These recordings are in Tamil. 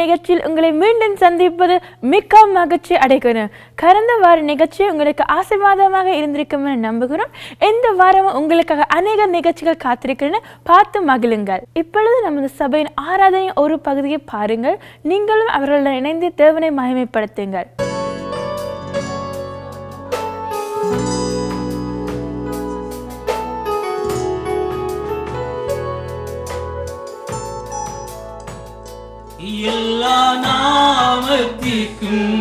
நிகழ்ச்சியில் உங்களை மீண்டும் சந்திப்பது மிக்க மகிழ்ச்சி அடைகிறேன் கடந்த வார நிகழ்ச்சி உங்களுக்கு ஆசீர்வாதமாக இருந்திருக்கும் என நம்புகிறோம் இந்த வாரமும் உங்களுக்காக அநேக நிகழ்ச்சிகள் காத்திருக்கிறேன்னு பார்த்து மகிழுங்கள் இப்பொழுது நமது சபையின் ஆராதனை ஒரு பகுதியை பாருங்கள் நீங்களும் அவர்களுடன் இணைந்து தேவனை மகிமைப்படுத்துங்கள் எல்லா நாமத்திற்கும்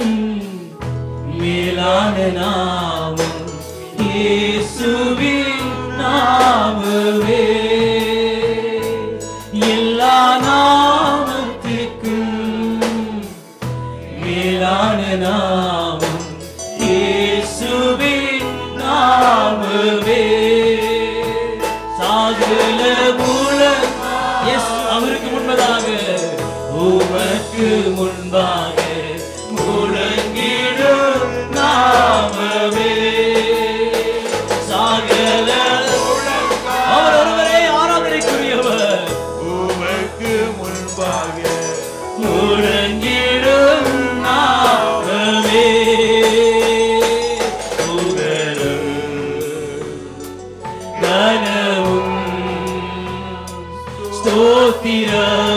மேலான நாமம் இயேசுவின் நாமமே எல்லா நாமத்திற்கும் மேலான நாமம் இயேசுவின் நாமமே சாகுல மூலம் எஸ் அவருக்கு முன்பதாக உமக்கு முன்பாக முழங்கிடும் நாமமே சாகல அவர் ஒருவரே ஆராதனைக்குரியவர் உமக்கு முன்பாக முழங்கிடும் நாமமே புகழும் கனவும் ஸ்தோத்திர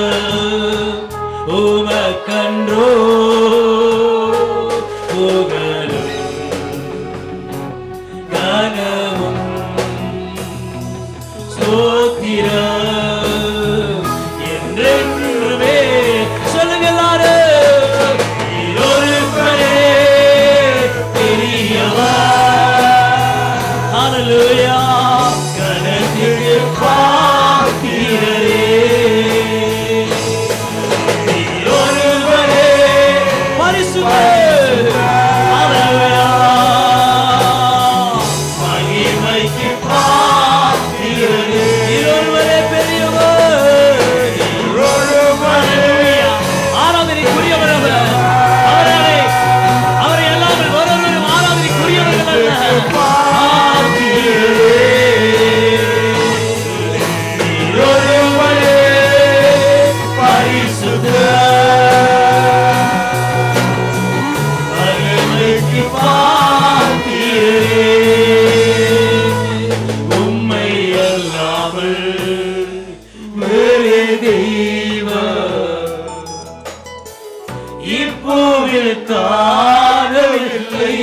உமக்கன்றோ புகழும் கனவும் ஸ்தோத்திர என்றென்றுமே சொல்லுங்க எல்லாரும் நீரொருவரே பெரியவர் ஹalleluya கனத்திற்கு பாத்திரரே நீரொருவரே பரிசுத்தர் ஹalleluya மகிமைக்கு பாத்திரரே நீரொருவரே பெரியவர் ஹalleluya ஆராதனைக்குரியவர் அவர் அவரை அவரை அல்லாமல் ஒருவரும் ஆராதனைக்குரியவர்கள் அல்ல நீரொருவரே பரிசுத்தர் மகிமைக்கு பாத்திரரே உம்மை அல்லாமல் வேறே தெய்வம் இப்போவில் காணவில்லை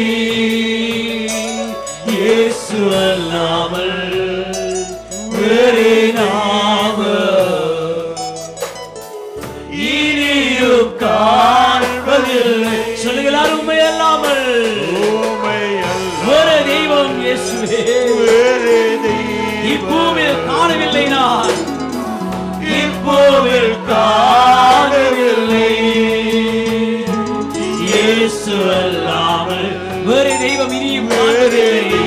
இயேசு அல்லாமல் வேறே நாம இனியும் காண்பதில்லை சொல்லுகிறார் உண்மை அல்லாமல் உமை ஒரு தெய்வம் இயேசுவே வேறு தெய்வம் இப்போவில் காணவில்லை நான் இப்போவில் காணவில்லை இயேசு அல்லாமல் வேறு தெய்வம் இனியும் காண்பதில்லை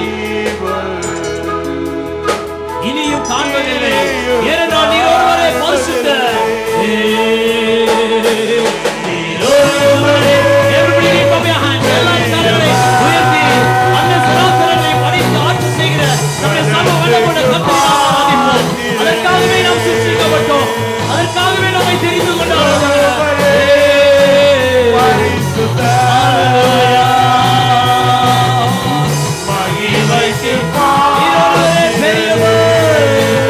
இனியும் காண்பதில்லை ஏனென்றால் நீர் ஒருவரே பரிசுத்தர். நீர் ஒருவரே. Everybody lift up your hands. எல்லாரும் கரங்களை உயர்த்தி, அந்த சராசரங்களை படைத்து ஆட்சி செய்கிற நம்முடைய சர்வ வல்லமையுள்ள கர்த்தரை நாம் ஆராதிப்போம். அதற்காகவே நாம் சிருஷ்டிக்கப்பட்டோம். அதற்காகவே நம்மை தெரிந்து கொண்டார் மகிமைக்கு நீர் ஒருவரே பெரியவர்.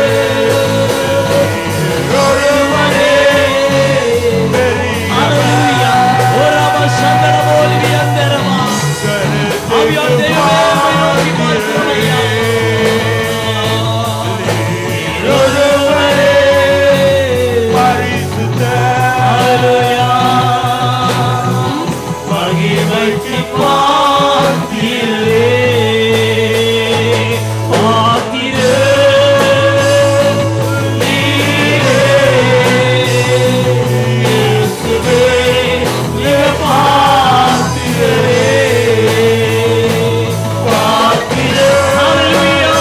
Hallelujah. ஓராபா சங்கரமோலி வியந்தரமா. ஆவியார் தெய்வமே, உம்மை நோக்கி பார்க்கிறோம் ஐயா. நீர் ஒருவரே. Hallelujah. மகிமைக்கு பாத்திரரே. பாத்திரரே. நீரே. இயேசுவே, நீர் பாத்திரரே. பாத்திரரே. Hallelujah.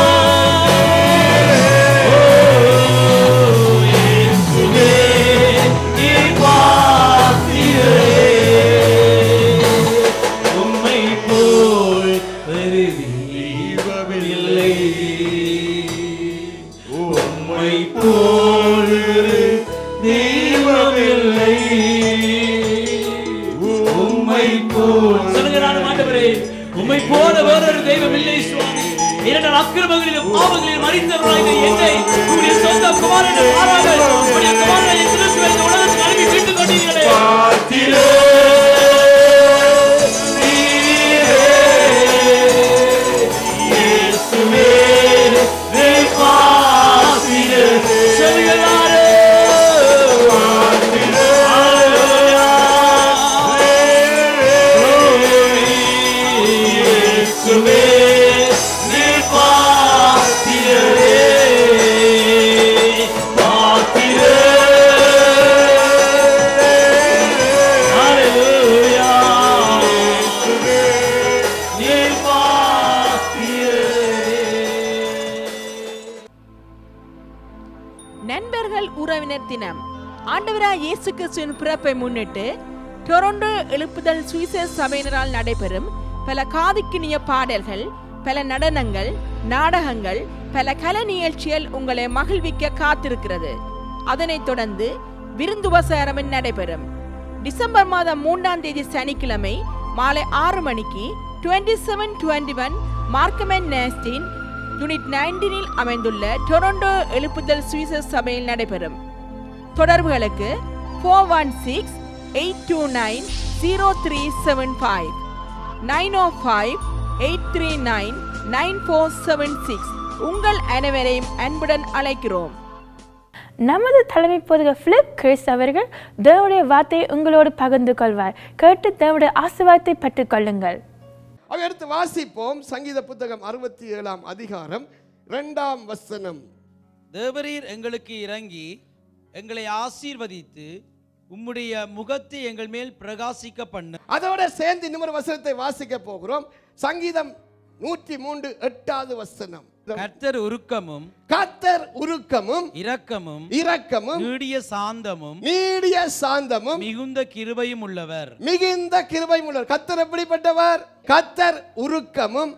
ஓ, இயேசுவே, நீர் பாத்திரரே. சொல்லுங்க நான் ஆண்டவரே உம்மை போல வேறொரு தெய்வம் இல்லை சுவாமி இரண்டு அக்கிரமங்களிலும் பாவங்களிலும் மறித்தவர்களாக என்னை உங்களுடைய சொந்த குமாரனை மாறாக உங்களுடைய குமாரனை கிறிஸ்துவை இந்த உலகத்துக்கு அனுப்பி மீட்டுக் கொண்டீர்களே சொல்லுகிறாரே இயேசுவே நீ பாத்திரரே பாத்திரரே ஹalleluya நீ பாத்திரரே நண்பர்கள் உறவினர் தினம் ஆண்டவராய் இயேசு கிறிஸ்துவின் பிறப்பை முன்னிட்டு டொரண்டோ எழுப்புதல் சுவிசேஷ சபையினரால் நடைபெறும் பல காதுக்கினிய பாடல்கள் பல நடனங்கள் நாடகங்கள் பல கலை நிகழ்ச்சிகள் உங்களை மகிழ்விக்க காத்திருக்கிறது அதனைத் தொடர்ந்து விருந்துபசாரமும் நடைபெறும் டிசம்பர் மாதம் மூன்றாம் தேதி சனிக்கிழமை மாலை ஆறு மணிக்கு twenty seven twenty one Markham நேஸ்டின் யூனிட் நைன்டீனில் அமைந்துள்ள டொரண்டோ எழுப்புதல் சுவிசேஷ சபையில் நடைபெறும் தொடர்புகளுக்கு four one six eight two nine zero three seven five nine O five eight three nine nine four seven six உங்கள் அனைவரையும் அன்புடன் அழைக்கிறோம் நமது தலைமை போதக பிலிப் கிறிஸ் அவர்கள் தேவனுடைய வார்த்தையை உங்களோடு பகிர்ந்து கொள்வார் கேட்டு தேவனுடைய ஆசீர்வாதத்தை பெற்றுக்கொள்ளுங்கள் அவை எடுத்து வாசிப்போம் சங்கீத புத்தகம் அறுபத்தி ஏழாம் அதிகாரம் இரண்டாம் வசனம் தேவரீர் எங்களுக்கு இறங்கி எங்களை ஆசீர்வதித்து உம்முடைய முகத்தை எங்கள் மேல் பிரகாசிக்க பண்ண அதோட சேர்ந்து இன்னொரு வசனத்தை வாசிக்க போகிறோம் சங்கீதம் நூற்றி மூன்று எட்டாவது வசனம் கர்த்தர் உருக்கமும் கத்தர் உருக்கமும் இரக்கமும் இரக்கமும் நீடிய சாந்தமும் நீடிய சாந்தமும் மிகுந்த கிருபையும் உள்ளவர் மிகுந்த கிருபை உள்ளவர் கத்தர் எப்படிப்பட்டவர் கத்தர் உருக்கமும்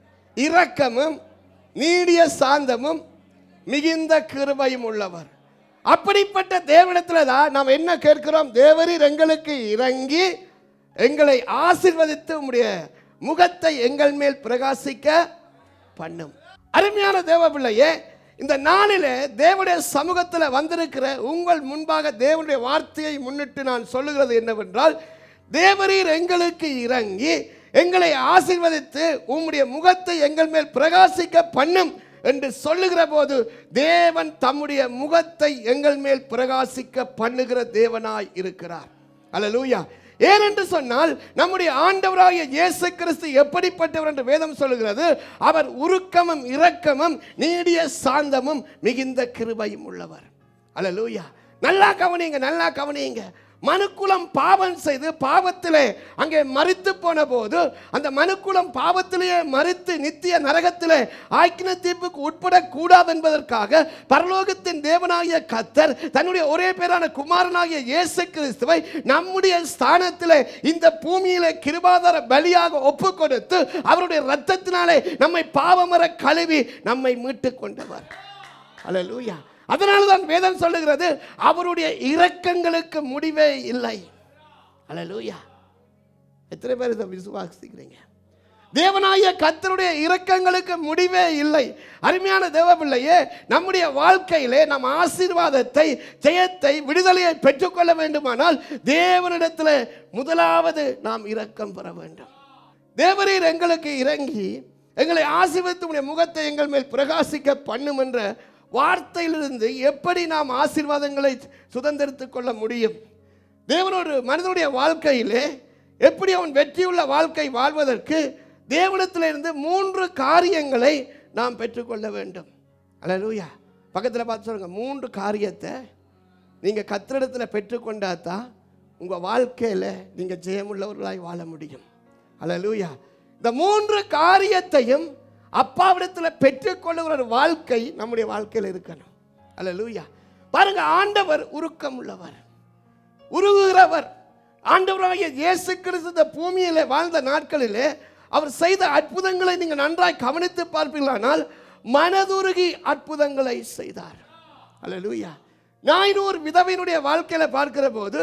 இரக்கமும் நீடிய சாந்தமும் மிகுந்த கிருபையும் உள்ளவர் அப்படிப்பட்ட தேவனிடத்துல தான் நாம் என்ன கேட்கிறோம் தேவரீர் எங்களுக்கு இறங்கி எங்களை ஆசீர்வதித்து உம்முடைய முகத்தை எங்கள் மேல் பிரகாசிக்க பண்ணும் அருமையான தேவ பிள்ளையே இந்த நாளிலே தேவனுடைய சமூகத்தில் வந்திருக்கிற உங்கள் முன்பாக தேவனுடைய வார்த்தையை முன்னிட்டு நான் சொல்லுகிறது என்னவென்றால் தேவரீர் எங்களுக்கு இறங்கி எங்களை ஆசீர்வதித்து உம்முடைய முகத்தை எங்கள் மேல் பிரகாசிக்க பண்ணும் என்று சொல்லுகிற போது தேவன் தம்முடைய முகத்தை எங்கள் மேல் பிரகாசிக்க பண்ணுகிற தேவனாய் இருக்கிறார் அல்லேலூயா ஏனென்று சொன்னால் நம்முடைய ஆண்டவராகிய இயேசு கிறிஸ்து எப்படிப்பட்டவர் என்று வேதம் சொல்லுகிறது அவர் உருக்கமும் இரக்கமும் நீடிய சாந்தமும் மிகுந்த கிருபையும் உள்ளவர் அல்லேலூயா நல்லா கவனிங்க நல்லா கவனிங்க மனுக்குலம் பாவம் செய்து பாவத்திலே அங்கே மறித்து போன போது அந்த மனுக்குலம் பாவத்திலேயே மறித்து நித்திய நரகத்திலே ஆக்கின தீர்ப்புக்கு உட்படக்கூடாது என்பதற்காக பரலோகத்தின் தேவனாகிய கத்தர் தன்னுடைய ஒரே பேரான குமாரனாகிய இயேசு கிறிஸ்துவை நம்முடைய ஸ்தானத்திலே இந்த பூமியிலே கிருபாதார பலியாக ஒப்பு கொடுத்து அவருடைய ரத்தத்தினாலே நம்மை பாவமர கழுவி நம்மை மீட்டு கொண்டவர் அல்லேலூயா அதனால தான் வேதம் சொல்லுகிறது அவருடைய இரக்கங்களுக்கு முடிவே இல்லை அல்லேலூயா எத்தனை பேர் இதை விசுவாசிக்கிறீங்க தேவனாய கத்தருடைய இரக்கங்களுக்கு முடிவே இல்லை அருமையான தேவ பிள்ளையே நம்முடைய வாழ்க்கையிலே நம் ஆசீர்வாதத்தை ஜெயத்தை விடுதலையை பெற்றுக்கொள்ள வேண்டுமானால் தேவனிடத்தில் முதலாவது நாம் இரக்கம் பெற வேண்டும் தேவரீர் எங்களுக்கு இறங்கி எங்களை ஆசீர்வதித்து உடைய முகத்தை எங்கள் மேல் பிரகாசிக்க பண்ணும் என்ற வார்த்தையிலிருந்து எப்படி நாம் ஆசீர்வாதங்களை சுதந்திரித்துக் கொள்ள முடியும் தேவனோடு மனிதனுடைய வாழ்க்கையிலே எப்படி அவன் வெற்றியுள்ள வாழ்க்கை வாழ்வதற்கு தேவனத்திலிருந்து மூன்று காரியங்களை நாம் பெற்றுக்கொள்ள வேண்டும் அல்லேலூயா பக்கத்தில் பார்த்து சொல்லுங்க மூன்று காரியத்தை நீங்கள் கத்திரிடத்தில் பெற்றுக்கொண்டா தான் உங்கள் வாழ்க்கையில் நீங்கள் ஜெயமுள்ளவர்களாய் வாழ முடியும் அல்லேலூயா இந்த மூன்று காரியத்தையும் அப்பாவிடத்தில் பெற்றுக்கொள்ளுகிற ஒரு வாழ்க்கை நம்முடைய வாழ்க்கையில் இருக்கணும் அல்லேலூயா பாருங்க ஆண்டவர் உருக்கம் உள்ளவர் உருகுகிறவர் ஆண்டவராகிய இயேசு கிறிஸ்து இந்த பூமியிலே வாழ்ந்த நாட்களிலே அவர் செய்த அற்புதங்களை நீங்கள் நன்றாய் கவனித்து பார்ப்பீர்களானால் மனதுருகி அற்புதங்களை செய்தார் அல்லேலூயா நாயினூர் விதவையினுடைய வாழ்க்கையில பார்க்கிற போது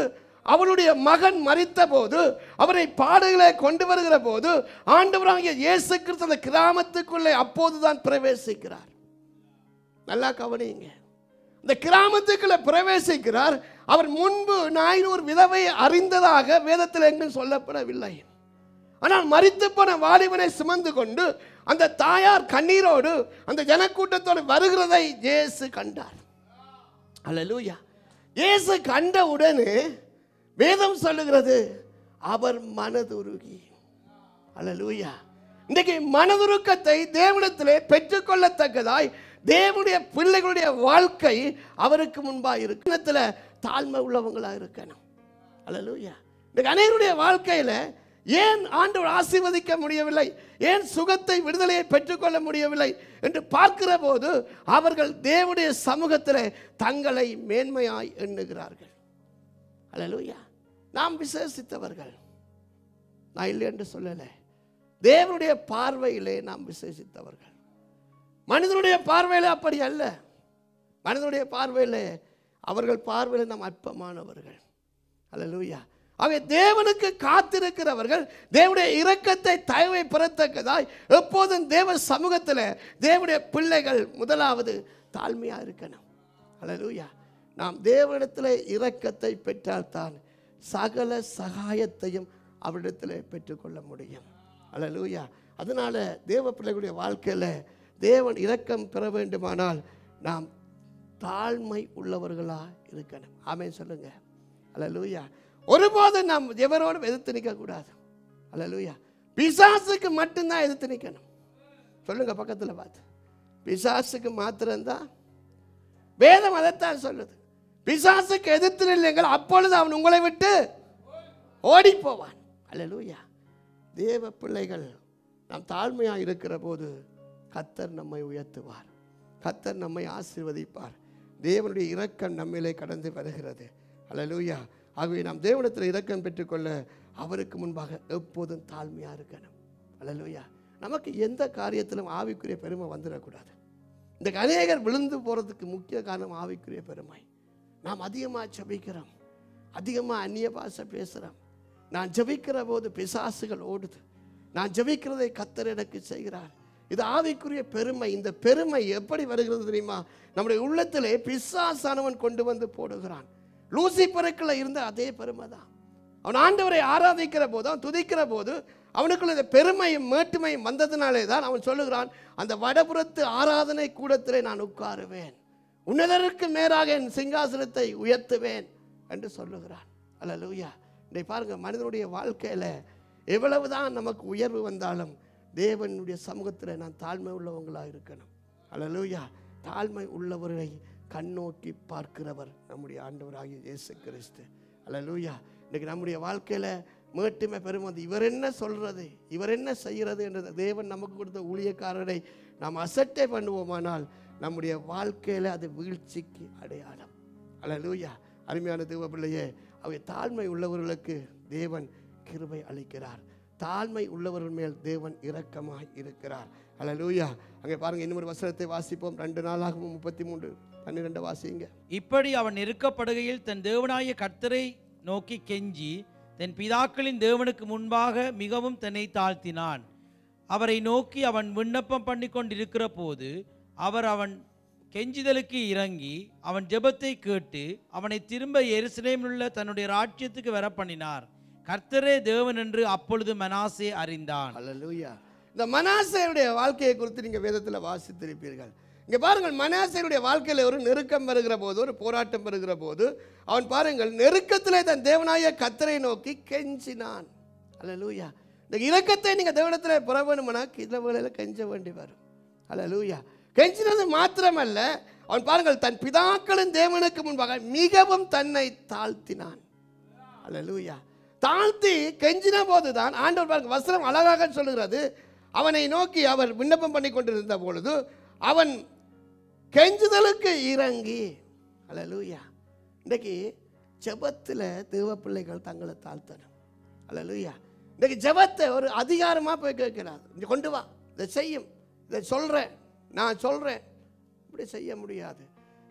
அவளுடைய மகன் மரித்த போது அவரை பாடுகளை கொண்டு வருகிற போது ஆண்டவராகிய இயேசு கிறிஸ்து அந்த கிராமத்துக்குள்ளே அப்போதுதான் பிரவேசிக்கிறார் நல்லா கவனிங்க இந்த கிராமத்துக்குள்ள பிரவேசிக்கிறார் அவர் முன்பு நாயினூர் விதவை அறிந்ததாக வேதத்தில் எங்கும் சொல்லப்படவில்லை ஆனால் மரித்து போன வாலிபனை சுமந்து கொண்டு அந்த தாயார் கண்ணீரோடு அந்த ஜனக்கூட்டத்தோடு வருகிறதை இயேசு கண்டார் அல்லேலூயா இயேசு கண்ட உடனே வேதம் சொல்லுகிறது அவர் மனதுருகி அல்லேலூயா இன்றைக்கு மனதுருக்கத்தை தேவனிடத்திலே பெற்றுக்கொள்ளத்தக்கதாய் தேவனுடைய பிள்ளைகளுடைய வாழ்க்கை அவருக்கு முன்பாக இருக்கு தாழ்மை உள்ளவங்களா இருக்கணும் அல்லேலூயா இந்த அனைவருடைய வாழ்க்கையில ஏன் ஆண்டவர் ஆசீர்வதிக்க முடியவில்லை ஏன் சுகத்தை விடுதலையை பெற்றுக்கொள்ள முடியவில்லை என்று பார்க்கிற போது அவர்கள் தேவனுடைய சமூகத்தில் தங்களை மேன்மையாய் எண்ணுகிறார்கள் அல்லேலூயா நாம் விசேஷித்தவர்கள் நான் இல்லை என்று சொல்லலை தேவனுடைய பார்வையிலே நாம் விசேஷித்தவர்கள் மனிதனுடைய பார்வையிலே அப்படி அல்ல மனிதனுடைய பார்வையிலே அவர்கள் பார்வையில் நாம் அற்பமானவர்கள் அல்லேலூயா அவை தேவனுக்கு காத்திருக்கிறவர்கள் தேவனுடைய இரக்கத்தை தயவை பெறத்தக்கதாய் எப்போதும் தேவ சமூகத்தில் தேவனுடைய பிள்ளைகள் முதலாவது தாழ்மையா இருக்கணும் அல்லேலூயா நாம் தேவனிடத்தில் இரக்கத்தை பெற்றால்தான் சகல சகாயத்தையும் அவரிடத்தில் பெற்றுக்கொள்ள முடியும் அல்லேலூயா அதனால தேவ பிள்ளைகளுடைய வாழ்க்கையில் தேவன் இரக்கம் பெற வேண்டுமானால் நாம் தாழ்மை உள்ளவர்களா இருக்கணும் ஆமென் சொல்லுங்க அல்லேலூயா ஒருபோதும் நாம் எவரோடும் எதிர்த்து நிற்க கூடாது அல்லேலூயா பிசாசுக்கு மட்டும்தான் எதிர்த்து நிற்கணும் சொல்லுங்க பக்கத்தில் பார்த்து பிசாசுக்கு மாத்திரம்தான் வேதம் அதைத்தான் சொல்லுது பிசாசுக்கு எதிர்த்து நில்லுங்கள் அப்பொழுது அவன் உங்களை விட்டு ஓடி போவான் அல்லேலூயா தேவ பிள்ளைகள் நாம் தாழ்மையாக இருக்கிற போது கத்தர் நம்மை உயர்த்துவார் கத்தர் நம்மை ஆசீர்வதிப்பார் தேவனுடைய இரக்கம் நம்மிலே கடந்து வருகிறது அல்லேலூயா ஆகவே நாம் தேவனத்தில் இரக்கம் பெற்றுக்கொள்ள அவருக்கு முன்பாக எப்போதும் தாழ்மையாக இருக்கணும் அல்லேலூயா நமக்கு எந்த காரியத்திலும் ஆவிக்குரிய பெருமை வந்துடக்கூடாது இந்த அநேகர் விழுந்து போகிறதுக்கு முக்கிய காரணம் ஆவிக்குரிய பெருமை நாம் அதிகமாக ஜெபிக்கிறோம் அதிகமாக அந்நிய பாஷை பேசுகிறோம் நான் ஜெபிக்கிற போது பிசாசுகள் ஓடுது நான் ஜெபிக்கிறதை கத்தர் எனக்கு செய்கிறார் இது ஆவிக்குரிய பெருமை இந்த பெருமை எப்படி வருகிறது தெரியுமா நம்முடைய உள்ளத்திலே பிசாசானவன் கொண்டு வந்து போடுகிறான் லூசிபருக்குள்ள இருந்த அதே பெருமை தான் அவன் ஆண்டவரை ஆராதிக்கிற போது அவன் துதிக்கிற போது அவனுக்குள்ள இந்த பெருமையும் மேட்டுமையும் வந்ததினாலே தான் அவன் சொல்லுகிறான் அந்த வடபுறத்து ஆராதனை கூடத்திலே நான் உட்காருவேன் உன்னதருக்கு மேலாக என் சிங்காசனத்தை உயர்த்துவேன் என்று சொல்லுகிறான் அல்லேலூயா இன்றைக்கு பாருங்க மனிதனுடைய வாழ்க்கையில எவ்வளவுதான் நமக்கு உயர்வு வந்தாலும் தேவனுடைய சமூகத்தில் நான் தாழ்மை உள்ளவங்களாக இருக்கணும் அல்லேலூயா தாழ்மை உள்ளவர்களை கண்ணோக்கி பார்க்கிறவர் நம்முடைய ஆண்டவராகிய இயேசு கிறிஸ்து அல்லேலூயா இன்னைக்கு நம்முடைய வாழ்க்கையில மேட்டுமை பெருமதி இவர் என்ன சொல்றது இவர் என்ன செய்கிறது என்ற தேவன் நமக்கு கொடுத்த ஊழியக்காரரை நாம் அசட்டை பண்ணுவோமானால் நம்முடைய வாழ்க்கையில அது வீழ்ச்சிக்கு அடையாளம் அல்லேலூயா அருமையான தேவ பிள்ளையே அவை தாழ்மை உள்ளவர்களுக்கு தேவன் கிருபை அளிக்கிறார் தாழ்மை உள்ளவர்கள் மேல் தேவன் இரக்கமாய் இருக்கிறார் அல்லேலூயா அங்கே பாருங்க இன்னொரு வசனத்தை வாசிப்போம் ரெண்டு நாளாகவும் முப்பத்தி மூன்று பன்னிரெண்டு வாசிங்க இப்படி அவன் நெருக்கப்படுகையில் தன் தேவனாய கர்த்தரை நோக்கி கெஞ்சி தன் பிதாக்களின் தேவனுக்கு முன்பாக மிகவும் தன்னை தாழ்த்தினான் அவரை நோக்கி அவன் விண்ணப்பம் பண்ணி கொண்டிருக்கிற போது அவர் அவன் கெஞ்சிதலுக்கு இறங்கி அவன் ஜெபத்தை கேட்டு அவனை திரும்ப எருசலேமில் உள்ள தன்னுடைய ராஜ்யத்துக்கு வர பண்ணினார் கர்த்தரே தேவன் என்று அப்பொழுது மனாசே அறிந்தான் அல்லேலூயா இந்த மனாசையுடைய வாழ்க்கையை குறித்து நீங்க வேதத்துல வாசித்திருப்பீர்கள் இங்க பாருங்கள் மனாசையுடைய வாழ்க்கையில ஒரு நெருக்கம் வருகிற போது ஒரு போராட்டம் வருகிற போது அவன் பாருங்கள் நெருக்கத்திலே தன் தேவனாய கத்தரை நோக்கி கெஞ்சினான் அல்லேலூயா இந்த இரக்கத்தை நீங்க தேவனத்துல பெற வேணும்னா இந்த வேளையில கெஞ்ச வேண்டி வரும் அல்லேலூயா கெஞ்சினது மாத்திரமல்ல அவன் பாருங்கள் தன் பிதாக்களின் தேவனுக்கு முன்பாக மிகவும் தன்னை தாழ்த்தினான் அல்லேலூயா தாழ்த்தி கெஞ்சின போதுதான் ஆண்டவர் பாருங்க வசனம் அழகாக சொல்லுகிறது அவனை நோக்கி அவர் விண்ணப்பம் பண்ணி கொண்டிருந்த பொழுது அவன் கெஞ்சுதலுக்கு இறங்கி அல்லேலூயா இன்றைக்கு ஜெபத்தில் தேவ பிள்ளைகள் தங்களை தாழ்த்தணும் அல்லேலூயா இன்றைக்கு ஜெபத்தை ஒரு அதிகாரமாக போய் கேட்கிறார் இங்கே கொண்டு வா இதை செய்யும் இதை சொல்கிறேன் நான் சொல்கிறேன் இப்படி செய்ய முடியாது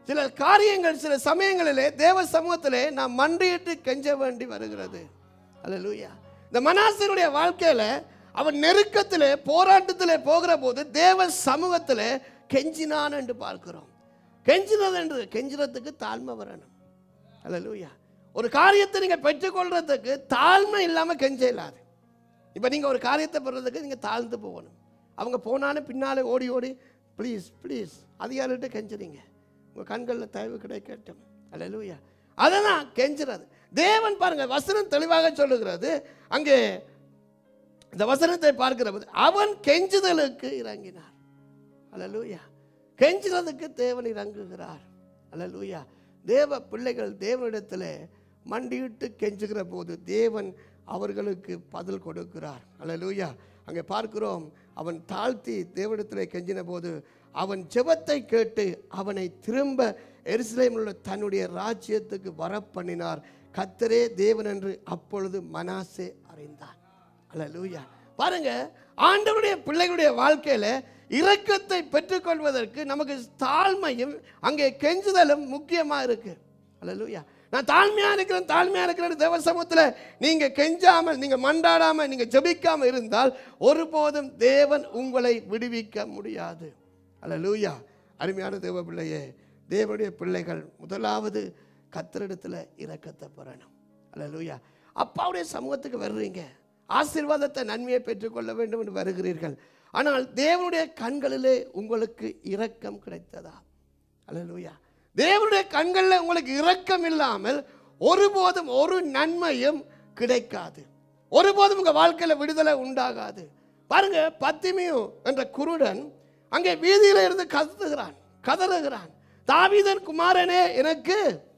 சில காரியங்கள் சில சமயங்களிலே தேவ சமூகத்திலே நாம் மண்டியிட்டு கெஞ்ச வேண்டி வருகிறது அல்லேலூயா இந்த மனாசனுடைய வாழ்க்கையில அவன் நெருக்கத்திலே போராட்டத்திலே போகிற போது தேவ சமூகத்திலே கெஞ்சினான் என்று பார்க்கிறோம் கெஞ்சினது என்று கெஞ்சினத்துக்கு தாழ்மை வரணும் அல்லேலூயா ஒரு காரியத்தை நீங்க பெற்றுக்கொள்றதுக்கு தாழ்மை இல்லாம கெஞ்ச இல்லாது இப்போ நீங்கள் ஒரு காரியத்தை பெறதுக்கு நீங்கள் தாழ்ந்து போகணும் அவங்க போனாலும் பின்னாலே ஓடி ஓடி ப்ளீஸ் ப்ளீஸ் அதிகாரிகிட்ட கெஞ்சுறீங்க உங்கள் கண்களில் தயவு கிடைக்கட்டும் அல்லேலூயா அததான் கெஞ்சுறது தேவன் பாருங்க வசனம் தெளிவாக சொல்லுகிறது அங்கே இந்த வசனத்தை பார்க்கிற போது அவன் கெஞ்சுதலுக்கு இறங்கினார் அல்லேலூயா கெஞ்சுறதுக்கு தேவன் இறங்குகிறார் அல்லேலூயா தேவ பிள்ளைகள் தேவனிடத்தில் மண்டியிட்டு கெஞ்சுகிற போது தேவன் அவர்களுக்கு பதில் கொடுக்கிறார் அல்லேலூயா அங்கே பார்க்கிறோம் அவன் தாழ்த்தி தேவனிடத்தில் கெஞ்சின போது அவன் ஜெபத்தை கேட்டு அவனை திரும்ப எருசலேமில் உள்ள தன்னுடைய ராஜ்யத்துக்கு வரப்பண்ணினார் கத்தரே தேவன் என்று அப்பொழுது மனாசே அறிந்தான் அல்லேலூயா பாருங்க ஆண்டவருடைய பிள்ளைகளுடைய வாழ்க்கையில இரக்கத்தை பெற்றுக்கொள்வதற்கு நமக்கு தாழ்மையும் அங்கே கெஞ்சுதலும் முக்கியமா இருக்கு அல்லேலூயா நான் தாழ்மையா இருக்கிறேன் தாழ்மையா இருக்கிறேன் தேவ சமூகத்தில் நீங்க கெஞ்சாமல் நீங்க மண்டாடாம நீங்க ஜெபிக்காம இருந்தால் ஒருபோதும் தேவன் உங்களை விடுவிக்க முடியாது அல்லேலூயா அருமையான தேவ பிள்ளையே தேவனுடைய பிள்ளைகள் முதலாவது கத்தரிடத்துல இரக்கத்தை பெறணும் அல்லேலூயா அப்பாவுடைய சமூகத்துக்கு வர்றீங்க ஆசீர்வாதத்தை நன்மையை பெற்றுக்கொள்ள வேண்டும் என்று வருகிறீர்கள் ஆனால் தேவனுடைய கண்களிலே உங்களுக்கு இரக்கம் கிடைத்ததா அல்லேலூயா தேவனுடைய கண்களில் உங்களுக்கு இரக்கம் இல்லாமல் ஒருபோதும் ஒரு நன்மையும் கிடைக்காது ஒருபோதும் உங்க வாழ்க்கையில விடுதலை உண்டாகாது பாருங்க பத்திமியு என்ற குருடன் அங்கே வீதியில இருந்து கத்துகிறான் கதறுகிறான் தாவீதன் குமாரனே எனக்கு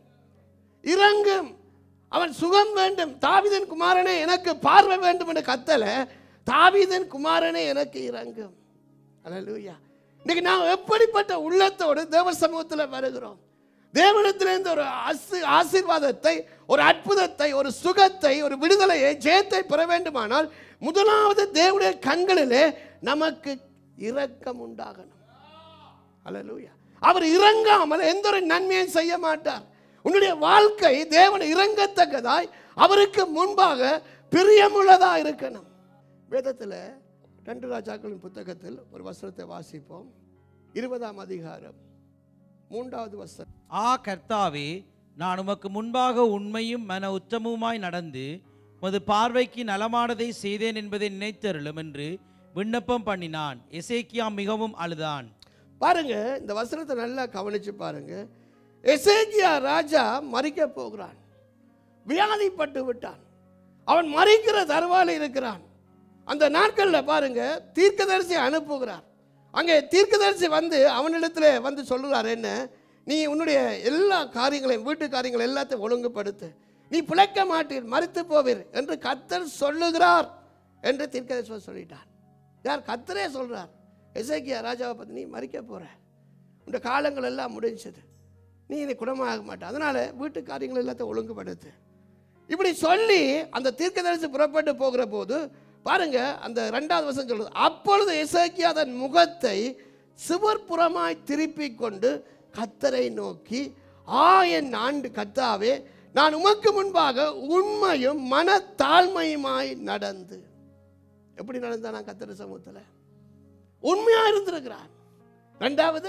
இறங்கும் அவன் சுகம் வேண்டும் தாவீதன் குமாரனே எனக்கு பார்வை வேண்டும் என்று கத்தல தாவீதன் குமாரனே எனக்கு இறங்கும் அல்லேலூயா இன்னைக்கு நாம் எப்படிப்பட்ட உள்ளத்தோடு தேவ சமூகத்தில் வருகிறோம் தேவனிடத்திலிருந்து ஒரு ஆசி ஆசீர்வாதத்தை ஒரு அற்புதத்தை ஒரு சுகத்தை ஒரு விடுதலையை ஜெயத்தை பெற வேண்டுமானால் முதலாவது தேவனுடைய கண்களிலே நமக்கு இரக்கம் உண்டாகணும் அல்லேலூயா அவர் இறங்காமல் எந்த ஒரு நன்மையும் செய்ய மாட்டார் உன்னுடைய வாழ்க்கை தேவன் இறங்கத்தக்கதாய் அவருக்கு முன்பாக பிரியமுள்ளதா இருக்கணும் வேதத்தில் ரெண்டு ராஜாக்களின் புத்தகத்தில் ஒரு வசனத்தை வாசிப்போம் இருபதாம் அதிகாரம் மூன்றாவது வசனம் ஆ கர்த்தாவே நான் உமக்கு முன்பாக உண்மையும் மன உத்தமுமாய் நடந்து உமது பார்வைக்கு நலமானதை செய்தேன் என்பதை நினைத்தருளும் என்று விண்ணப்பம் பண்ணினான் எசேக்கியா மிகவும் அழுதான் பாருங்க இந்த வசனத்தை நல்லா கவனிச்சு பாருங்க எசேக்கியா ராஜா மறிக்க போகிறான் வியாதிப்பட்டு விட்டான் அவன் மறிக்கிற தருவாயில் இருக்கிறான் அந்த நாட்களில் பாருங்க தீர்க்கதரிசி அனுப்புகிறார் அங்கே தீர்க்கதரிசி வந்து அவனிடத்துல வந்து சொல்லுகிறார் என்ன நீ உன்னுடைய எல்லா காரியங்களையும் வீட்டு காரியங்கள் எல்லாத்தையும் ஒழுங்குபடுத்து நீ பிழைக்க மாட்டீர் மறித்து போவீர் என்று கத்தர் சொல்லுகிறார் என்று தீர்க்கதரிசி சொல்லிட்டார் யார் கத்தரே சொல்றார் எசேக்கியா ராஜாவை பற்றி நீ மறிக்க போற உன் காலங்கள் எல்லாம் முடிஞ்சது நீ இனி குணமாக மாட்ட அதனால வீட்டு காரியங்கள் எல்லாத்தையும் ஒழுங்குபடுத்து இப்படி சொல்லி அந்த தீர்க்கதரிசி புறப்பட்டு போகிற போது பாருங்க அந்த ரெண்டாவது வருஷம் சொல்றது அப்பொழுது எசேக்கியா தன் முகத்தை சிவர்புறமாய் திருப்பி கொண்டு கத்தரை நோக்கி ஆ என் ஆண்டு கத்தாவே நான் உமக்கு முன்பாக உண்மையும் மனத்தாழ்மையுமாய் நடந்து எப்படி நடந்தானா கத்தர் சமூகத்தில் உண்மையா இருந்திருக்கிறான் ரெண்டாவது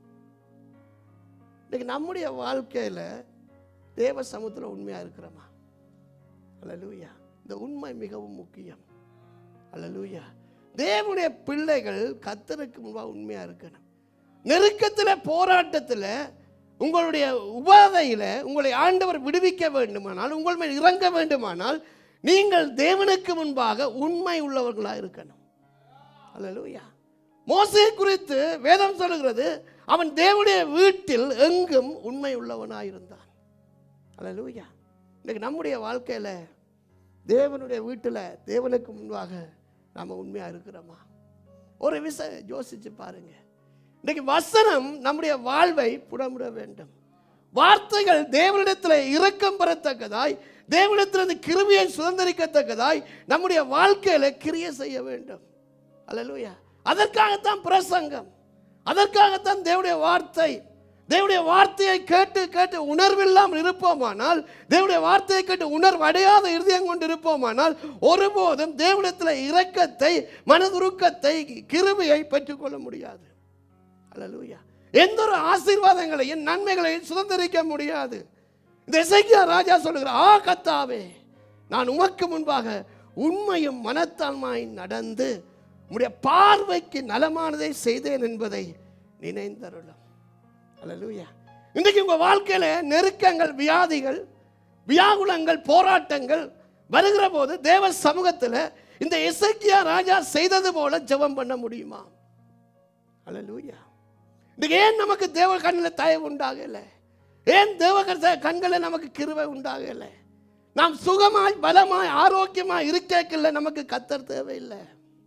இன்னைக்கு நம்முடைய வாழ்க்கையில தேவ சமூகத்தில் உண்மையா இருக்கிறோமா அல்லேலூயா இந்த உண்மை மிகவும் முக்கியம் அல்லேலூயா தேவனுடைய பிள்ளைகள் கத்தருக்கு முன்பாக உண்மையா இருக்கணும் நெருக்கத்தில் போராட்டத்தில் உங்களுடைய உபாதையில் உங்களை ஆண்டவர் விடுவிக்க வேண்டுமானால் உங்கள் மேல் இறங்க வேண்டுமானால் நீங்கள் தேவனுக்கு முன்பாக உண்மை உள்ளவர்களாக இருக்கணும் அல்லேலூயா மோசே குறித்து வேதம் சொல்லுகிறது அவன் தேவனுடைய வீட்டில் எங்கும் உண்மை உள்ளவனாக இருந்தான் அல்லேலூயா இன்னைக்கு நம்முடைய வாழ்க்கையில் தேவனுடைய வீட்டில் தேவனுக்கு முன்பாக நாம் உண்மையாக இருக்கிறோமா ஒரு விஷயம் யோசிச்சு பாருங்க இன்னைக்கு வசனம் நம்முடைய வாழ்வை புடமுட வேண்டும் வார்த்தைகள் தேவனிடத்தில் இரக்கம் பெறத்தக்கதாய் தேவனிடத்திலிருந்து கிருபியை சுதந்திரிக்கத்தக்கதாய் நம்முடைய வாழ்க்கையில கிரியை செய்ய வேண்டும் அல்லேலூயா அதற்காகத்தான் பிரசங்கம் அதற்காகத்தான் தேவனுடைய வார்த்தை தேவனுடைய வார்த்தையை கேட்டு கேட்டு உணர்வில்லாமல் இருப்போமானால் தேவனுடைய வார்த்தையை கேட்டு உணர்வு அடையாத இருதயம் கொண்டு இருப்போமானால் ஒருபோதும் தேவனிடத்தில் இரக்கத்தை மனதுருக்கத்தை கிருபையை பெற்றுக்கொள்ள முடியாது அல்லேலூயா எந்த ஒரு ஆசீர்வாதங்களையும் நன்மைகளையும் சுதந்திரிக்க முடியாது இந்த இசைக்கியா ராஜா சொல்லுகிறார் ஆ கத்தாவே நான் உமக்கு முன்பாக உண்மையும் மனத்தாழ்மாய் நடந்து உம்முடைய பார்வைக்கு நலமானதை செய்தேன் என்பதை நினைந்தருளும் அல்லேலூயா இன்றைக்கு உங்க வாழ்க்கையில நெருக்கங்கள் வியாதிகள் வியாகுலங்கள் போராட்டங்கள் வருகிற போது தேவ சமூகத்தில் இந்த இசைக்கியா ராஜா செய்தது போல ஜெபம் பண்ண முடியுமா அல்லேலூயா இன்றைக்கு ஏன் நமக்கு தேவ கண்ணில் தயவு உண்டாகல ஏன் தேவ கண்ட- கண்களில் நமக்கு கிருபை உண்டாகல நாம் சுகமாய் பலமாய் ஆரோக்கியமாய் இருக்கல நமக்கு கத்தர் தேவையில்லை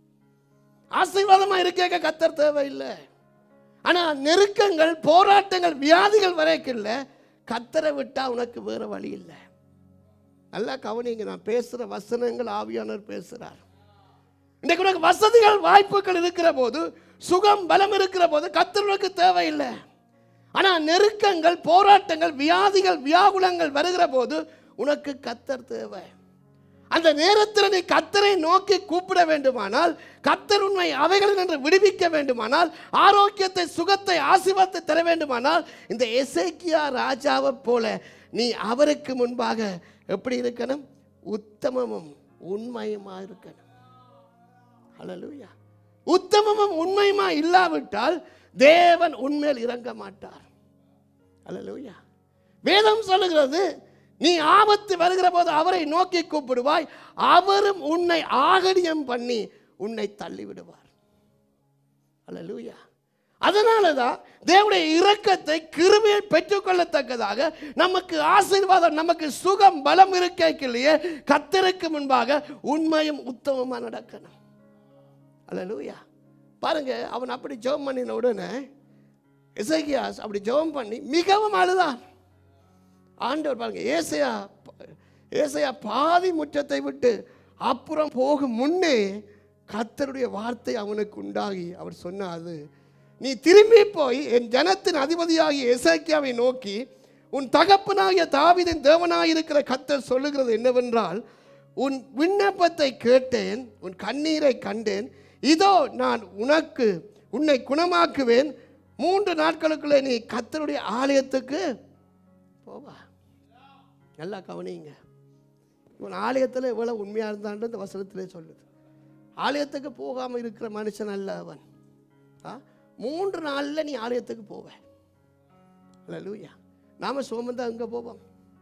ஆசீர்வாதமா இருக்க கத்தர் தேவையில்லை ஆனா நெருக்கங்கள் போராட்டங்கள் வியாதிகள் வரைக்கும் கத்தரை விட்டா உனக்கு வேற வழி இல்லை நல்லா கவனிங்க நான் பேசுற வசனங்கள் ஆவியானவர் பேசுறார் இன்றைக்கு உனக்கு வசதிகள் வாய்ப்புகள் இருக்கிற போது சுகம் பலம் இருக்கிற போது கத்தர் உனக்கு தேவையில்லை ஆனா நெருக்கங்கள் போராட்டங்கள் வியாதிகள் வியாகுலங்கள் வருகிற போது உனக்கு கத்தர் தேவை அந்த நேரத்தில் நீ கத்தரை நோக்கி கூப்பிட வேண்டுமானால் கத்தர் உண்மை அவைகளில் நின்று விடுவிக்க வேண்டுமானால் ஆரோக்கியத்தை சுகத்தை ஆசீர்வாதத்தை தர வேண்டுமானால் இந்த எசேக்கியா ராஜாவை போல நீ அவருக்கு முன்பாக எப்படி இருக்கணும் உத்தமமும் உண்மையுமா இருக்கணும் ஹalleluya உத்தமமும் உண்மையுமா இல்லாவிட்டால் தேவன் உண்மையில் இறங்க மாட்டார் ஹalleluya வேதம் சொல்லுகிறது நீ ஆபத்து வருகிற போது அவரை நோக்கி கூப்பிடுவாய் அவரும் உன்னை ஆகடியம் பண்ணி உன்னை தள்ளி விடுவார் ஹalleluya அதனால தான் தேவனுடைய இரக்கத்தை கிருபையை பெற்றுக்கொள்ளத்தக்கதாக நமக்கு ஆசீர்வாதம் நமக்கு சுகம் பலம் இருக்கையிலேயே கத்தருக்கு முன்பாக உண்மையும் உத்தமமாக நடக்கணும் அல்லேலூயா பாருங்க அவன் அப்படி ஜெபம் பண்ணின உடனே இசைக்கியாஸ் அப்படி ஜெபம் பண்ணி மிகவும் அழுதான் ஆண்டவர் பாருங்க ஏசையா ஏசையா பாதி முற்றத்தை விட்டு அப்புறம் போகும் முன்னே கர்த்தருடைய வார்த்தை அவனுக்கு உண்டாகி அவர் சொன்னாது நீ திரும்பி போய் என் ஜனத்தின் அதிபதியாகிய எசேக்கியாவை நோக்கி உன் தகப்பனாகிய தாவீதின் தேவனாயிருக்கிற கர்த்தர் சொல்லுகிறது என்னவென்றால் உன் விண்ணப்பத்தை கேட்டேன் உன் கண்ணீரை கண்டேன் இதோ நான் உனக்கு உன்னை குணமாக்குவேன் மூன்று நாட்களுக்குள்ளே நீ கர்த்தருடைய ஆலயத்துக்கு போவா நல்லா கவனிங்க இவன் ஆலயத்தில் எவ்வளோ உண்மையாக இருந்தான்னு இந்த வசனத்திலே சொல்லுது ஆலயத்துக்கு போகாமல் இருக்கிற மனுஷன் அல்ல அவன் ஆ மூன்று நாளில் நீ ஆலயத்துக்கு போவ அல்ல லூயா நாம சோமந்தா அங்கே போவோம்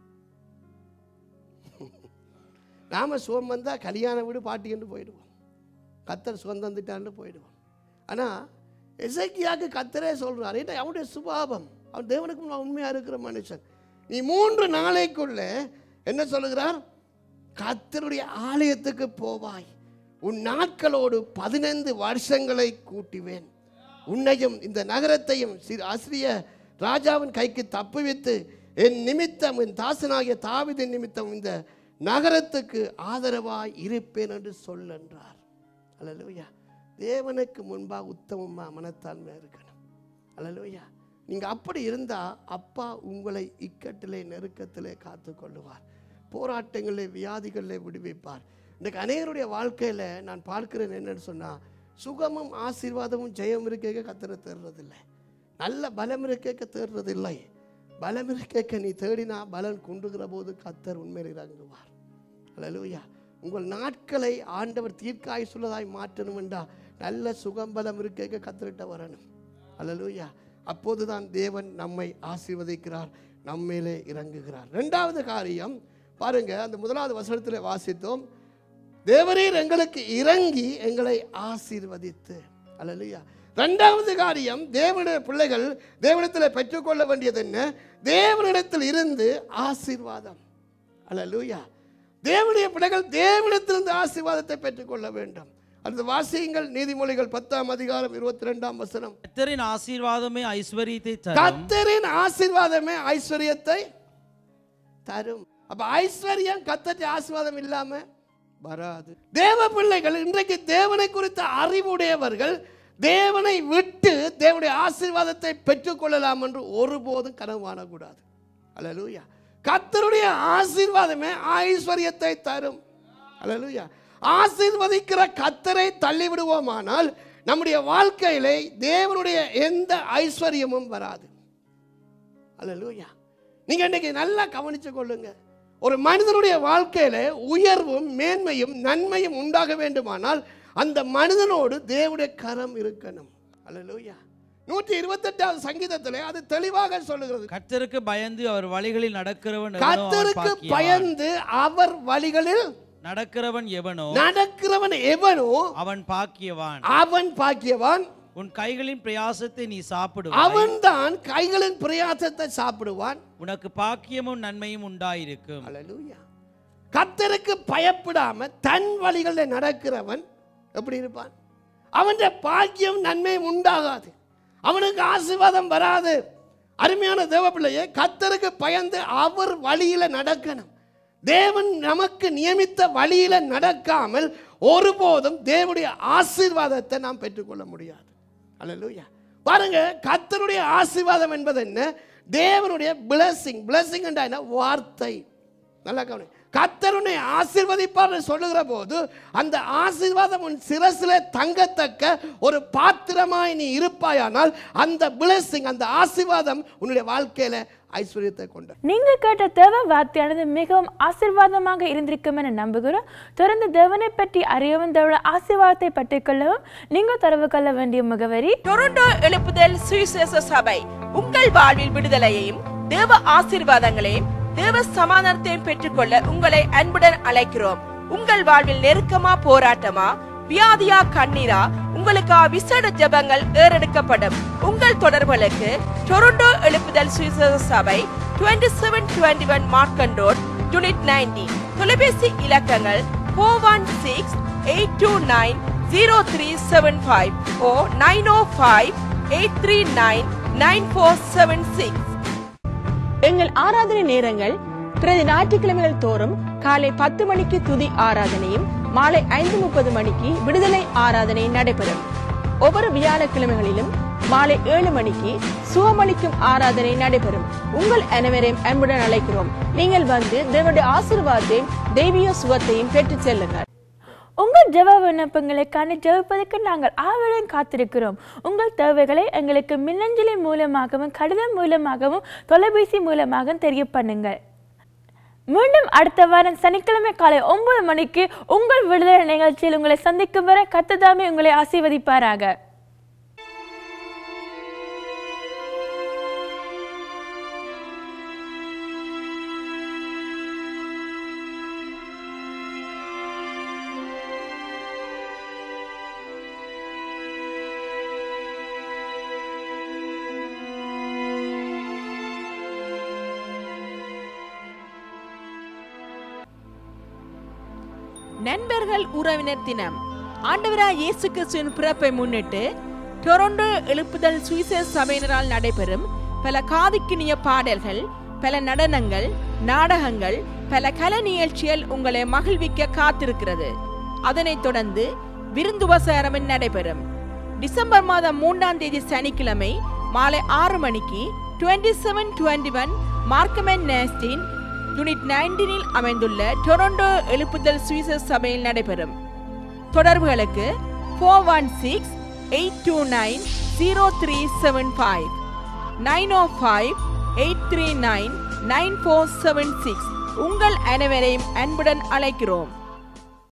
நாம சோம் வந்தால் கல்யாண வீடு பாட்டிக்கிட்டு போயிடுவோம் கத்தர் சுதந்திட்டான்னு போயிடுவோம் ஆனால் எசைக்கியாக்கு கத்தரே சொல்கிறார் ஏன்னா அவனுடைய சுபாவம் அவன் தேவனுக்கு முன்ன உண்மையாக இருக்கிற மனுஷன் நீ மூன்று நாளைக்குள்ள என்ன சொல்லுகிறார் கத்தருடைய ஆலயத்துக்கு போவாய் உன் நாட்களோடு பதினைந்து வருஷங்களை கூட்டுவேன் உன்னையும் இந்த நகரத்தையும் சி ஆசிரிய ராஜாவின் கைக்கு தப்புவித்து என் நிமித்தம் என் தாசனாகிய தாவிதின் நிமித்தம் இந்த நகரத்துக்கு ஆதரவாய் இருப்பேன் என்று சொல் என்றார் அல்லேலூயா தேவனுக்கு முன்பாக உத்தமமா மனத்தான்மையாக இருக்கணும் அல்லேலூயா நீங்கள் அப்படி இருந்தால் அப்பா உங்களை இக்கட்டிலே நெருக்கத்திலே காத்து கொள்ளுவார் போராட்டங்களிலே வியாதிகளிலே விடுவிப்பார் இன்றைக்கு அநேகருடைய வாழ்க்கையில் நான் பார்க்கிறேன் என்னன்னு சொன்னால் சுகமும் ஆசீர்வாதமும் ஜெயம் இருக்க கத்தரை தேடுறதில்லை நல்ல பலம் இருக்க தேடுறதில்லை பலம் இருக்க நீ தேடினா பலன் குண்டுகிற போது கத்தர் உண்மையில் இறங்குவார் அல்லேலூயா உங்கள் நாட்களை ஆண்டவர் தீர்க்காய் சொல்லதாய் மாற்றணும் என்றா நல்ல சுகம் பலம் இருக்க கத்தரிட்ட வரணும் அல்லேலூயா அப்போதுதான் தேவன் நம்மை ஆசீர்வதிக்கிறார் நம்மேலே இறங்குகிறார் ரெண்டாவது காரியம் பாருங்க அந்த முதலாவது வசனத்தில் வாசித்தோம் தேவரீர் எங்களுக்கு இறங்கி எங்களை ஆசீர்வதித்து அல்லேலூயா ரெண்டாவது காரியம் தேவனுடைய பிள்ளைகள் தேவனிடத்தில் பெற்றுக்கொள்ள வேண்டியது என்ன தேவனிடத்தில் இருந்து ஆசீர்வாதம் அல்லேலூயா தேவனுடைய பிள்ளைகள் தேவனிடத்திலிருந்து ஆசீர்வாதத்தை பெற்றுக்கொள்ள வேண்டும் அந்த வாசியங்கள் நீதிமொழிகள் பத்தாம் அதிகாரம் இருபத்தி ரெண்டாம் வசனம் கர்த்தரின் ஆசீர்வாதமே ஐஸ்வர்யத்தை தரும் கத்தரின் ஆசீர்வாதமே ஐஸ்வர்யத்தை தரும் அப்ப ஐஸ்வர்யம் கத்தரின் ஆசீர்வாதம் இல்லாம வராது தேவ பிள்ளைகள் இன்றைக்கு தேவனை குறித்த அறிவுடையவர்கள் தேவனை விட்டு தேவனுடைய ஆசீர்வாதத்தை பெற்றுக்கொள்ளலாம் என்று ஒருபோதும் கனவு காணக்கூடாது அல்லேலூயா கர்த்தருடைய ஆசீர்வாதமே ஐஸ்வர்யத்தை தரும் அல்லேலூயா ஆசீர்வதிக்கிற கத்தரை தள்ளி விடுவோமானால் நம்முடைய வாழ்க்கையிலே தேவனுடைய எந்த ஐஸ்வர்யமும் வராது அல்லேலூயா நீங்க இன்னைக்கு நல்லா கவனிச்சு கொள்ளுங்க ஒரு மனிதனுடைய வாழ்க்கையில உயர்வும் மேன்மையும் நன்மையும் உண்டாக வேண்டுமானால் அந்த மனிதனோடு தேவனுடைய கரம் இருக்கணும் அல்லேலூயா நூற்றி இருபத்தெட்டாவது சங்கீதத்திலே அது தெளிவாக சொல்லுகிறது கர்த்தருக்கு பயந்து அவர் வழிகளில் நடக்கிறவன் எவனோ அவன் கத்தருக்கு பாக்கியவான். பயந்து அவர் வழிகளில் நடக்கிறவன் எவனோ நடக்கிறவன் எவனோ அவன் பாக்கியவான் அவன் பாக்கியவான் உன் கைகளின் பிரயாசத்தை நீ சாப்பிடுவாய் அவன்தான் கைகளின் பிரயாசத்தை சாப்பிடுவான் உனக்கு பாக்கியமும் நன்மையும் உண்டாயிருக்கும் அல்லேலூயா கர்த்தருக்கு பயப்படாம தன் வழிகளில் நடக்கிறவன் எப்படி இருப்பான் அவன் பாக்கியம் நன்மையும் உண்டாகாது அவனுக்கு ஆசீர்வாதம் வராது அருமையான தேவ பிள்ளையே கர்த்தருக்கு பயந்து அவர் வழியில நடக்கணும் தேவன் நமக்கு நியமித்த வழியில நடக்காமல் ஒருபோதும் தேவனுடைய ஆசீர்வாதத்தை நாம் பெற்றுக்கொள்ள முடியாது அல்லேலூயா பாருங்க கர்த்தருடைய ஆசீர்வாதம் என்பது என்ன தேவனுடைய பிளஸிங் பிளஸிங் என்ன வார்த்தை நல்லா கவனி கத்தருனை ஆசீர்வதிப்பார் சொல்லுகிற போது அந்த ஆசீர்வாதம் உன் சிரசில தங்கத்தக்க ஒரு பாத்திரமாய் நீ இருப்பாயானால் அந்த பிளஸிங் அந்த ஆசீர்வாதம் உன்னுடைய வாழ்க்கையில ஐஸ்வர்யத்தை கொண்ட நீங்க கேட்ட தேவ வார்த்தையானது மிகவும் ஆசீர்வாதமாக இருந்திருக்கும் என நம்புகிறோம் தொடர்ந்து தேவனை பற்றி அறியவும் தேவன ஆசீர்வாதத்தை பற்றிக்கொள்ளவும் நீங்கள் தொடர்பு கொள்ள வேண்டிய முகவரி டொரண்டோ எழுப்புதல் சுவிசேஷ சபை உங்கள் வாழ்வில் விடுதலையையும் தேவ ஆசீர்வாதங்களையும் தேவ சமாதானத்தையும் பெற்றுக்கொள்ள உங்களை அன்புடன் அழைக்கிறோம் உங்கள் வாழ்வில் நெருக்கமா போராட்டமா வியாதியா கண்ணீரா உங்களுக்கு விசேட ஜெபங்கள் ஏறெடுக்கப்படும் உங்கள் தொடர்புகளுக்கு டொரண்டோ எழுப்புதல் சுவிசேஷ சபை twenty seven twenty one Markham road unit ninety தொலைபேசி இலக்கங்கள் four one six eight two nine zero three seven five O nine O five eight three nine nine four seven six எங்கள் ஆராதனை நேரங்கள் பிரதி ஞாயிற்றுக்கிழமைகள் தோறும் காலை பத்து மணிக்கு துதி ஆராதனையும் மாலை ஐந்து முப்பது மணிக்கு விடுதலை ஆராதனை நடைபெறும் ஒவ்வொரு வியாழக்கிழமைகளிலும் மாலை ஏழு மணிக்கு சுகமளிக்கும் ஆராதனை நடைபெறும் உங்கள் அனைவரையும் அன்புடன் அழைக்கிறோம் நீங்கள் வந்து தேவனுடைய ஆசீர்வாதத்தையும் தெய்வீக சுகத்தையும் பெற்றுச் செல்லுங்கள் உங்கள் ஜெப விண்ணப்பங்களுக்கான ஜெபிப்பதற்கு நாங்கள் ஆவலுடன் காத்திருக்கிறோம் உங்கள் தேவைகளை எங்களுக்கு மின்னஞ்சலின் மூலமாகவும் கடிதம் மூலமாகவும் தொலைபேசி மூலமாகவும் தெரிய பண்ணுங்கள் மீண்டும் அடுத்த வாரம் சனிக்கிழமை காலை ஒன்பது மணிக்கு உங்கள் விடுதலை நிகழ்ச்சியில் உங்களை சந்திக்கும் வரை கத்ததாமே உங்களை ஆசீர்வதிப்பாராக நண்பர்கள் உறவினர் தினம் ஆண்டவராய் இயேசு கிறிஸ்துவின் பிறப்பை முன்னிட்டு டொரண்டோ எழுப்புதல் சுவிசேஷ சபையினரால் நடைபெறும் பல காதுக்கினிய பாடல்கள் பல நடனங்கள் நாடகங்கள் பல கலை நிகழ்ச்சிகள் உங்களை மகிழ்விக்க காத்திருக்கிறது அதனைத் தொடர்ந்து விருந்துபசாரமும் நடைபெறும் டிசம்பர் மாதம் மூன்றாம் தேதி சனிக்கிழமை மாலை ஆறு மணிக்கு twenty seven twenty one Markham நேஸ்டின் யூனிட் நைன்டீனில் அமைந்துள்ள டொரண்டோ எழுப்புதல் சுவிசேஷ சபையில் நடைபெறும் தொடர்புகளுக்கு four one six eight two nine zero three seven five nine O five eight three nine nine four seven six உங்கள் அனைவரையும் அன்புடன் அழைக்கிறோம்